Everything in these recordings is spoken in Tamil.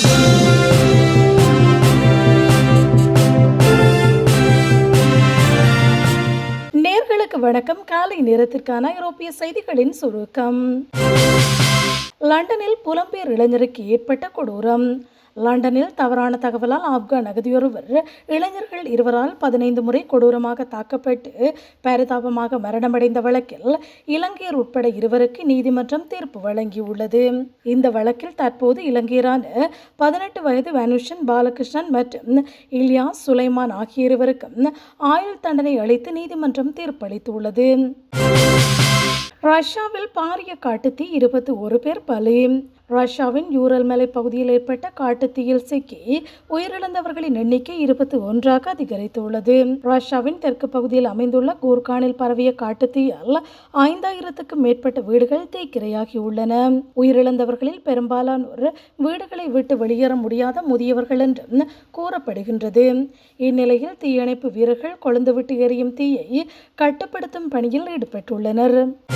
நேர்களுக்கு வணக்கம் காலை நேரத்திற்கான ஐரோப்பிய செய்திகளின் சுருக்கம் லண்டனில் புலம்பெயர் இளைஞருக்கு ஏற்பட்ட கொடூரம் லண்டனில் தவறான தகவலால் ஆப்கான் அகதியொருவர் இளைஞர்கள் இருவரால் பதினைந்து முறை கொடூரமாக தாக்கப்பட்டு பரிதாபமாக மரணமடைந்த வழக்கில் இலங்கையர் உட்பட இருவருக்கு நீதிமன்றம் தீர்ப்பு வழங்கியுள்ளது இந்த வழக்கில் தற்போது இலங்கையரான பதினெட்டு வயது வனுஷன் பாலகிருஷ்ணன் மற்றும் இலியாஸ் சுலைமான் ஆகிய இருவருக்கும் ஆயுள் தண்டனை அளித்து நீதிமன்றம் தீர்ப்பளித்துள்ளது ரஷ்யாவில் பாரிய காட்டுத்தீ இருபத்தி ஒரு பேர் பலி ரஷ்யாவின் யூரல் மலை பகுதியில் ஏற்பட்ட காட்டுத்தீயில் சிக்கி உயிரிழந்தவர்களின் எண்ணிக்கை இருபத்தி ஒன்றாக அதிகரித்துள்ளது ரஷ்யாவின் தெற்கு பகுதியில் அமைந்துள்ள கூர்கானில் பரவிய காட்டுத்தீயால் ஐந்தாயிரத்துக்கும் மேற்பட்ட வீடுகள் தீக்கிரையாகியுள்ளன உயிரிழந்தவர்களில் பெரும்பாலானோர் வீடுகளை விட்டு வெளியேற முடியாத முதியவர்கள் என்றும் கூறப்படுகின்றது இந்நிலையில் தீயணைப்பு வீரர்கள் கொழுந்துவிட்டு எரியும் தீயை கட்டுப்படுத்தும் பணியில் ஈடுபட்டுள்ளனர்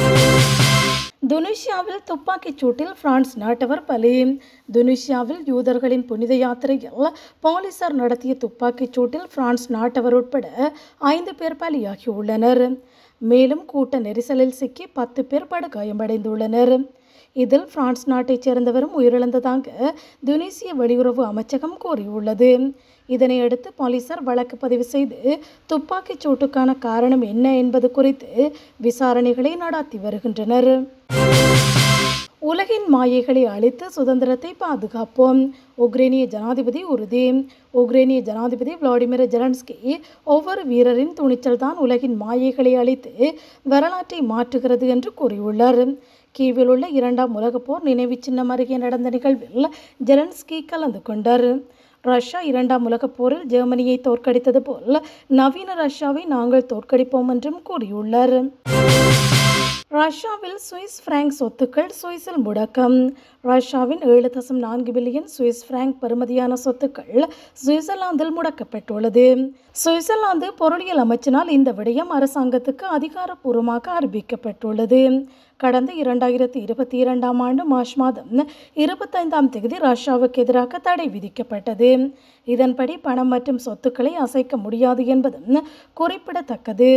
துனிஷியாவில் துப்பாக்கிச் சூட்டில் பிரான்ஸ் நாட்டவர் பலி துனிஷியாவில் யூதர்களின் புனித யாத்திரையில் போலீசார் நடத்திய துப்பாக்கிச் சூட்டில் பிரான்ஸ் நாட்டவர் உட்பட ஐந்து பேர் பலியாகியுள்ளனர் மேலும் கூட்ட நெரிசலில் சிக்கி பத்து பேர் படுகாயமடைந்துள்ளனர் இதில் பிரான்ஸ் நாட்டைச் சேர்ந்தவரும் உயிரிழந்ததாக துனிசிய வெளியுறவு அமைச்சகம் கூறியுள்ளது இதனையடுத்து போலீசார் வழக்கு பதிவு செய்து துப்பாக்கிச் சூட்டுக்கான காரணம் என்ன என்பது குறித்து விசாரணைகளை நடாத்தி வருகின்றனர் உலகின் மாயைகளை அழித்து சுதந்திரத்தை பாதுகாப்போம் உக்ரைனிய ஜனாதிபதி உறுதி உக்ரைனிய ஜனாதிபதி விளாடிமிர் ஜெலன்ஸ்கி ஒவ்வொரு வீரரின் துணிச்சல் தான் உலகின் மாயைகளை அழித்து வரலாற்றை மாற்றுகிறது என்று கூறியுள்ளார் கீவில் உள்ள இரண்டாம் உலகப் போர் நினைவு சின்னம் அருகே நடந்த நிகழ்வில் ஜெலன்ஸ்கி கலந்து கொண்டார் ரஷ்யா இரண்டாம் உலகப் போரில் ஜெர்மனியை தோற்கடித்தது போல் நவீன ரஷ்யாவை நாங்கள் தோற்கடிப்போம் என்றும் கூறியுள்ளார் ரஷ்யாவில் சுவிஸ் பிராங்க் சொத்துக்கள் சுவிஸில் முடக்கம் ரஷ்யாவின் ஏழு தசம் நான்கு பில்லியன் சுவிஸ் பிராங்க் பெறுமதியான சொத்துக்கள் சுவிட்சர்லாந்தில் முடக்கப்பட்டுள்ளது சுவிட்சர்லாந்து பொருளியல் அமைச்சினால் இந்த விடயம் அரசாங்கத்துக்கு அதிகாரப்பூர்வமாக அறிவிக்கப்பட்டுள்ளது கடந்த இரண்டாயிரத்தி இருபத்தி இரண்டாம் ஆண்டு மார்ச் மாதம் இருபத்தைந்தாம் தேதி ரஷ்யாவுக்கு எதிராக தடை விதிக்கப்பட்டது இதன்படி பணம் மற்றும் சொத்துக்களை அசைக்க முடியாது என்பதும் குறிப்பிடத்தக்கது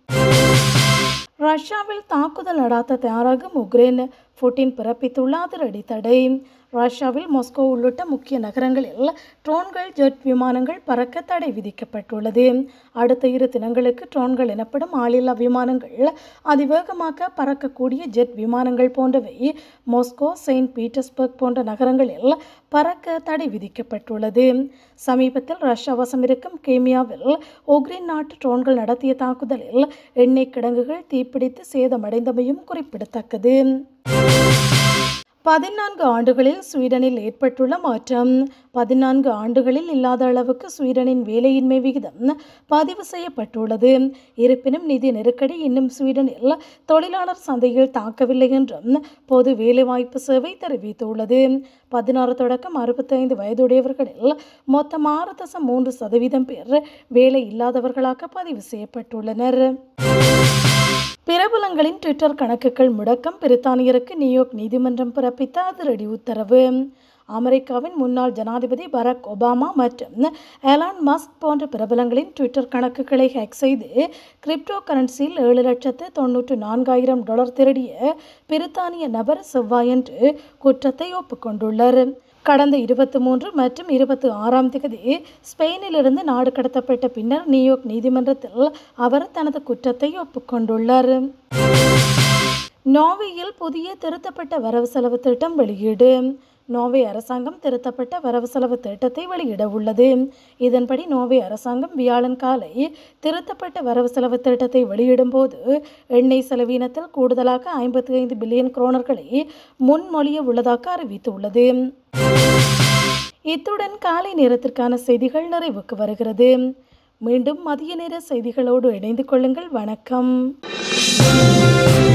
ரஷ்யாவில் தாக்குதல் நடாத்த தயாராகும் உக்ரைன் புட்டின் பிறப்பித்துள்ள அதிரடி தடை ரஷ்யாவில் மாஸ்கோ உள்ளிட்ட முக்கிய நகரங்களில் ட்ரோன்கள் ஜெட் விமானங்கள் பறக்க தடை விதிக்கப்பட்டுள்ளது அடுத்த இரு தினங்களுக்கு ட்ரோன்கள் எனப்படும் ஆளில்லா விமானங்கள் அதிவேகமாக பறக்கக்கூடிய ஜெட் விமானங்கள் போன்றவை மாஸ்கோ செயின்ட் பீட்டர்ஸ்பர்க் போன்ற நகரங்களில் பறக்க தடை விதிக்கப்பட்டுள்ளது சமீபத்தில் ரஷ்யா வசம் இருக்கும் கேமியாவில் உக்ரைன் நாட்டு ட்ரோன்கள் நடத்திய தாக்குதலில் எண்ணெய் கிடங்குகள் தீப்பிடித்து சேதமடைந்தமையும் குறிப்பிடத்தக்கது பதினான்கு ஆண்டுகளில் ஸ்வீடனில் ஏற்பட்டுள்ள மாற்றம் பதினான்கு ஆண்டுகளில் இல்லாத அளவுக்கு ஸ்வீடனின் வேலையின்மை விகிதம் பதிவு செய்யப்பட்டுள்ளது இருப்பினும் நிதி நெருக்கடி இன்னும் ஸ்வீடனில் தொழிலாளர் சந்தையில் தாக்கவில்லை என்றும் பொது வேலைவாய்ப்பு சேவை தெரிவித்துள்ளது பதினாறு தொடக்கம் அறுபத்தைந்து வயதுடையவர்களில் மொத்தம் ஆறு தசம் மூன்று சதவீதம் பேர் வேலை இல்லாதவர்களாக பதிவு செய்யப்பட்டுள்ளனர் பிரபலங்களின் ட்விட்டர் கணக்குகள் முடக்கம் பிரித்தானியருக்கு நியூயார்க் நீதிமன்றம் பிறப்பித்த அதிரடி உத்தரவு அமெரிக்காவின் முன்னாள் ஜனாதிபதி பராக் ஒபாமா மற்றும் எலான் மஸ்க் போன்ற பிரபலங்களின் ட்விட்டர் கணக்குகளை ஹேக் செய்து கிரிப்டோ கரன்சியில் ஏழு லட்சத்து தொன்னூற்று நான்காயிரம் டாலர் திருடிய பிரித்தானிய நபர் செவ்வாயன்று குற்றத்தை ஒப்புக்கொண்டுள்ளார் கடந்த இருபத்தி மூன்று மற்றும் இருபத்தி ஆறாம் தேதி ஸ்பெயினிலிருந்து நாடு கடத்தப்பட்ட பின்னர் நியூயார்க் நீதிமன்றத்தில் அவர் தனது குற்றத்தை ஒப்புக்கொண்டுள்ளார் நோர்வேயில் புதிய திருத்தப்பட்ட வரவு செலவு திட்டம் வெளியீடு நோர்வே அரசாங்கம் திருத்தப்பட்ட வரவு செலவு திட்டத்தை வெளியிட உள்ளது இதன்படி நோர்வே அரசாங்கம் வியாழன் காலை திருத்தப்பட்ட வரவு செலவு திட்டத்தை வெளியிடும் போது எண்ணெய் செலவீனத்தில் கூடுதலாக ஐம்பத்தி ஐந்து பில்லியன் குரோனர்களை முன்மொழிய உள்ளதாக அறிவித்துள்ளது இத்துடன் காலை நேரத்திற்கான செய்திகள் நிறைவுக்கு வருகிறது மீண்டும் மதிய நேர செய்திகளோடு இணைந்து கொள்ளுங்கள் வணக்கம்